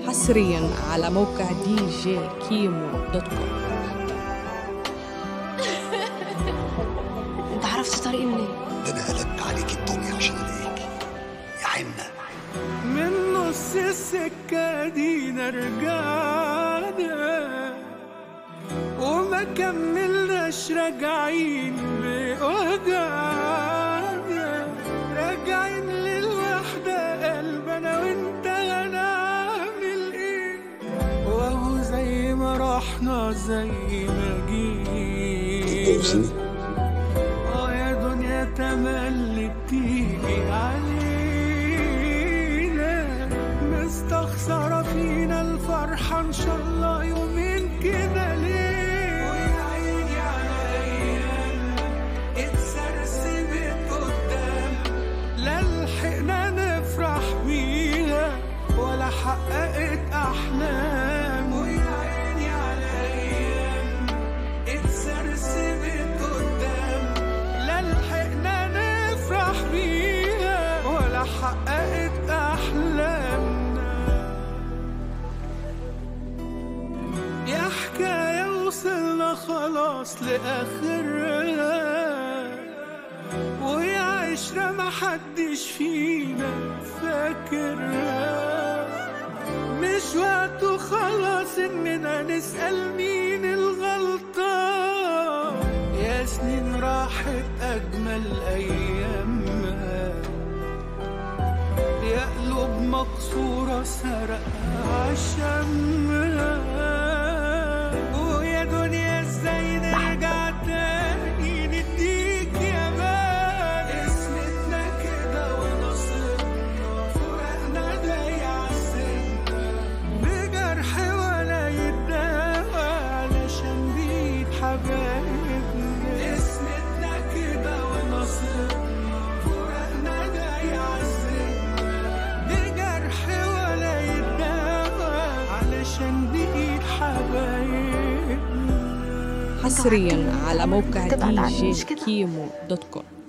حصريا على موقع دي جي كيمو دوت كوم انت عرفت طريقي منين؟ ده انا قلبت عليك الدنيا عشان الاقيكي يا حنة من نص السكة دي رجعنا وما كملناش راجعين بوجعنا راجعين للوحدة قلبنا وانت هنعمل ايه وهو زي ما رحنا زي ما جينا اه يا دنيا تملي بتيجي علينا مستخسرة فينا الفرحة ان شاء الله يومين كده ليه ويا عيني على ايام اتسرسبت قدام لا لحقنا نفرح بيها ولا حققت احلام ويا عيني على ايام اتسرسبت قدام لا لحقنا نفرح بيها ولا حققت احلامنا يا حكاية وصلنا خلاص لآخرها ويا عشرة محدش فينا فاكرها مش وقته خلاص اننا نسأل مين الغلطان يا سنين راحت اجمل ايامها يا قلوب مكسورة سرق عشمها ويا دنيا ازاي نرجع تاني نديك يا مان اسمتنا كده ونصيبنا فرقنا ده يعذبنا بجرح ولا يتداوى علشان بيد حبايبنا اسمتنا كده ونصيبنا فرقنا ده يعذبنا بجرح ولا يتداوى علشان بإيد حبايبنا حصريا على موقع تبعد دي عني، جي مش كده؟ كيمو دوت كوم